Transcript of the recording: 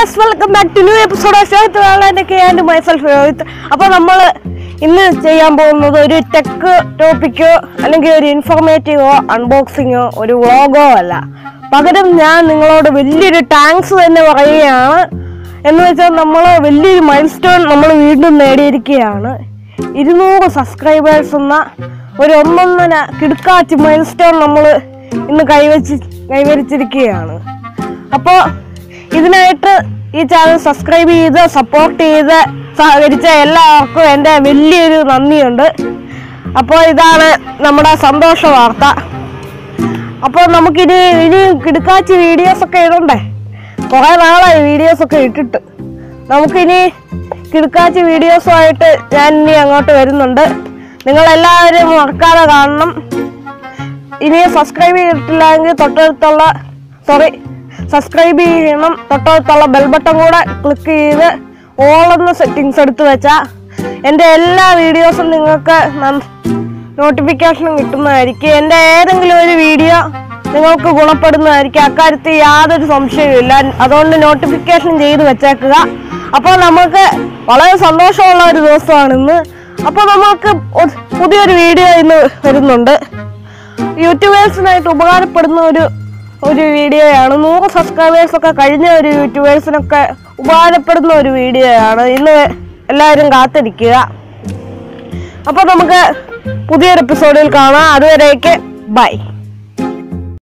guys welcome back to new episode of ഷോഹിത്ത് വേളാൻഡൊക്കെ and myself Rohit അപ്പോൾ നമ്മൾ ഇന്ന് ചെയ്യാൻ പോകുന്നത് ഒരു ടെക് ടോപ്പിക്കോ അല്ലെങ്കിൽ ഒരു ഇൻഫോർമേറ്റീവോ അൺബോക്സിങ്ങോ ഒരു വ്ളോഗോ അല്ല പകരം ഞാൻ നിങ്ങളോട് വലിയൊരു താങ്ക്സ് തന്നെ പറയുകയാണ് എന്ന് വെച്ചാൽ നമ്മൾ വലിയൊരു മൈൽ സ്റ്റോൺ നമ്മൾ വീണ്ടും നേടിയിരിക്കുകയാണ് ഇരുന്നൂറ് സബ്സ്ക്രൈബേഴ്സ് എന്ന ഒരു ഒന്നൊന്നര കിടുക്കാച്ചി മൈൽ സ്റ്റോൺ നമ്മൾ ഇന്ന് കൈവച്ച് കൈവരിച്ചിരിക്കുകയാണ് അപ്പോൾ ഇതിനായിട്ട് ഈ ചാനൽ സബ്സ്ക്രൈബ് ചെയ്ത് സപ്പോർട്ട് ചെയ്ത് സഹകരിച്ച എല്ലാവർക്കും എൻ്റെ വലിയൊരു നന്ദിയുണ്ട് അപ്പോൾ ഇതാണ് നമ്മുടെ സന്തോഷ വാർത്ത അപ്പോൾ നമുക്കിനി ഇനി കിടുക്കാച്ചി വീഡിയോസ് ഒക്കെ ഇടണ്ടേ കുറേ നാളായി വീഡിയോസ് ഒക്കെ ഇട്ടിട്ട് നമുക്കിനി കിടുക്കാച്ചി വീഡിയോസുമായിട്ട് ഞാൻ ഇനി അങ്ങോട്ട് വരുന്നുണ്ട് നിങ്ങളെല്ലാവരും മറക്കാതെ കാണണം ഇനി സബ്സ്ക്രൈബ് ചെയ്തിട്ടില്ലെങ്കിൽ തൊട്ടടുത്തുള്ള സോറി സബ്സ്ക്രൈബ് ചെയ്യണം തൊട്ടടുത്തുള്ള ബെൽ ബട്ടൺ കൂടെ ക്ലിക്ക് ചെയ്ത് ഓൾ എന്ന സെറ്റിങ്സ് എടുത്ത് വെച്ചാൽ എൻ്റെ എല്ലാ വീഡിയോസും നിങ്ങൾക്ക് നോട്ടിഫിക്കേഷൻ കിട്ടുന്നതായിരിക്കും എൻ്റെ ഏതെങ്കിലും ഒരു വീഡിയോ നിങ്ങൾക്ക് ഗുണപ്പെടുന്നതായിരിക്കും അക്കാര്യത്തിൽ യാതൊരു സംശയവുമില്ല അതുകൊണ്ട് നോട്ടിഫിക്കേഷൻ ചെയ്ത് വെച്ചേക്കുക അപ്പോൾ നമുക്ക് വളരെ സന്തോഷമുള്ള ഒരു ദിവസമാണ് ഇന്ന് അപ്പോൾ നമുക്ക് ഒരു പുതിയൊരു വീഡിയോ ഇന്ന് വരുന്നുണ്ട് യൂട്യൂബേഴ്സിനായിട്ട് ഉപകാരപ്പെടുന്ന ഒരു ഒരു വീഡിയോയാണ് നൂറ് സബ്സ്ക്രൈബേഴ്സ് ഒക്കെ കഴിഞ്ഞ ഒരു യൂട്യൂബേഴ്സിനൊക്കെ ഉപകാരപ്പെടുന്ന ഒരു വീഡിയോയാണ് ഇന്ന് എല്ലാവരും കാത്തിരിക്കുക അപ്പോൾ നമുക്ക് പുതിയൊരു എപ്പിസോഡിൽ കാണാം അതുവരേക്ക് ബൈ